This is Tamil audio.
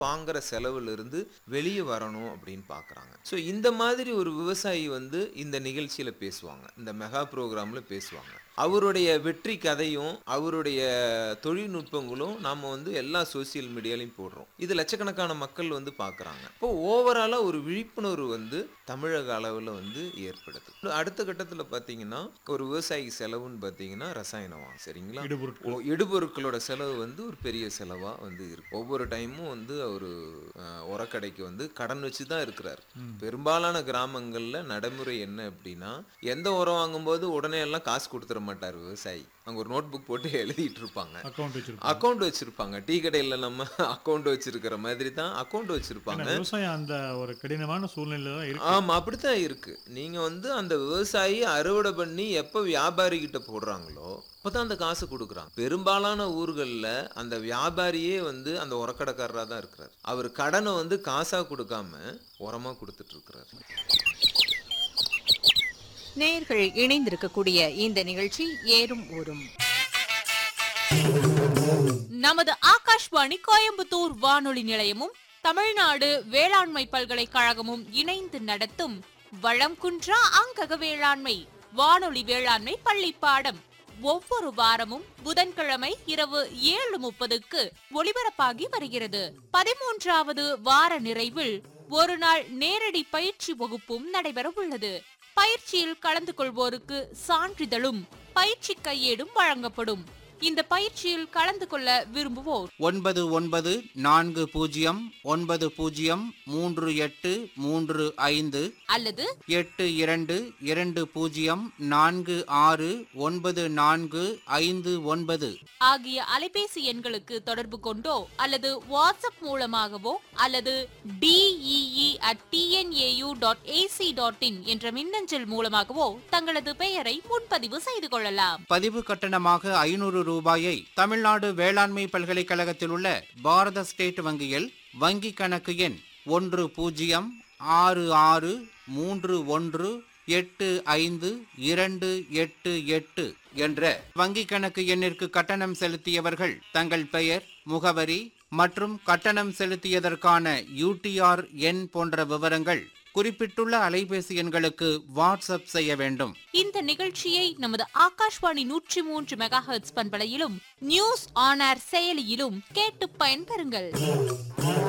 வாங்குற செலவுல இருந்து வெளியே வரணும் அப்படின்னு பார்க்குறாங்க ஸோ இந்த மாதிரி ஒரு விவசாயி வந்து இந்த நிகழ்ச்சியில் பேசுவாங்க இந்த மெகா ப்ரோக்ராமில் பேசுவாங்க அவருடைய வெற்றி கதையும் அவருடைய தொழில்நுட்பங்களும் நாம் வந்து எல்லா சோசியல் மீடியாலையும் போடுறோம் இது லட்சக்கணக்கான மக்கள் வந்து பார்க்குறாங்க இப்போ ஓவராலாக ஒரு விழிப்புணர்வு வந்து தமிழக அளவில் வந்து ஏற்படுது அடுத்த கட்டத்தில் பார்த்தீங்கன்னா ஒரு விவசாயிக்கு செலவுன்னு பார்த்தீங்கன்னா ரசாயனம் சரிங்களா இடுபொருட்கள் ஓ, இடுபொருட்களோட செலவு வந்து ஒரு பெரிய செலவா வந்து இருக்கு ஒவ்வொரு டைமும் வந்து அவரு அஹ், உரக்கடைக்கு வந்து கடன் வச்சு தான் இருக்கிறார் பெரும்பாலான கிராமங்கள்ல நடைமுறை என்ன அப்படின்னா எந்த உரம் வாங்கும்போது உடனே எல்லாம் காசு கொடுத்துட மாட்டார் விவசாயி அங்க ஒரு நோட் புக் போட்டு எழுதிட்டு இருப்பாங்க அக்கௌண்ட் வச்சிருப்பாங்க அக்கௌண்ட் வச்சிருப்பாங்க டீ கடையில நம்ம அக்கௌண்ட் வச்சிருக்கிற மாதிரி தான் அக்கௌண்ட் ஏன்னா வச்சிருப்பாங்க விவசாயம் அந்த ஒரு கடினமான சூழ்நிலையில தான் இருக்கு ஆமா அப்படித்தான் இருக்கு நீங்க வந்து அந்த விவசாயி அறுவடை பண்ணி எப்ப வியாபாரி கிட்ட போடுறாங்களோ அப்பதான் அந்த காசு கொடுக்குறாங்க பெரும்பாலான ஊர்கள்ல அந்த வியாபாரியே வந்து அந்த உரக்கடைக்காரரா தான் இருக்கிறார் அவர் கடனை வந்து காசா கொடுக்காம உரமா கொடுத்துட்டு இருக்கிறார் நேயர்கள் இணைந்திருக்கக்கூடிய இந்த நிகழ்ச்சி ஏறும் ஊரும் நமது ஆகாஷ்வாணி கோயம்புத்தூர் வானொலி நிலையமும் தமிழ்நாடு வேளாண்மை பல்கலைக்கழகமும் இணைந்து நடத்தும் வளம் குன்றா அங்கக வேளாண்மை வானொலி வேளாண்மை பள்ளி பாடம் ஒவ்வொரு வாரமும் புதன்கிழமை இரவு ஏழு முப்பதுக்கு ஒளிபரப்பாகி வருகிறது பதிமூன்றாவது வார நிறைவில் ஒரு நாள் நேரடி பயிற்சி வகுப்பும் நடைபெற உள்ளது பயிற்சியில் கலந்து கொள்வோருக்கு சான்றிதழும் பயிற்சி கையேடும் வழங்கப்படும் இந்த பயிற்சியில் கலந்து கொள்ள விரும்புவோர் ஒன்பது ஒன்பது நான்கு பூஜ்ஜியம் ஒன்பது பூஜ்ஜியம் மூன்று எட்டு மூன்று ஐந்து அல்லது எட்டு இரண்டு இரண்டு பூஜ்ஜியம் நான்கு ஆறு ஒன்பது நான்கு ஐந்து ஒன்பது ஆகிய அலைபேசி எண்களுக்கு தொடர்பு கொண்டோ அல்லது வாட்ஸ்அப் மூலமாகவோ அல்லது D E E at T N A U dot A C dot in என்ற மின்னஞ்சல் மூலமாகவோ தங்களது பெயரை முன்பதிவு செய்து கொள்ளலாம் பதிவு கட்டணமாக ஐநூறு ரூபாயை தமிழ்நாடு வேளாண்மை பல்கலைக்கழகத்தில் உள்ள பாரத ஸ்டேட் வங்கியில் வங்கி கணக்கு எண் ஒன்று பூஜ்ஜியம் ஆறு ஆறு மூன்று ஒன்று எட்டு ஐந்து இரண்டு எட்டு எட்டு என்ற வங்கி கணக்கு எண்ணிற்கு கட்டணம் செலுத்தியவர்கள் தங்கள் பெயர் முகவரி மற்றும் கட்டணம் செலுத்தியதற்கான யூடிஆர் எண் போன்ற விவரங்கள் குறிப்பிட்டுள்ள அலைபேசி எண்களுக்கு வாட்ஸ்அப் செய்ய வேண்டும் இந்த நிகழ்ச்சியை நமது ஆகாஷ்வாணி நூற்றி மூன்று மெகா ஹெர்ட்ஸ் பண்பலையிலும் நியூஸ் ஆன் ஏர் செயலியிலும் கேட்டு பயன்பெறுங்கள்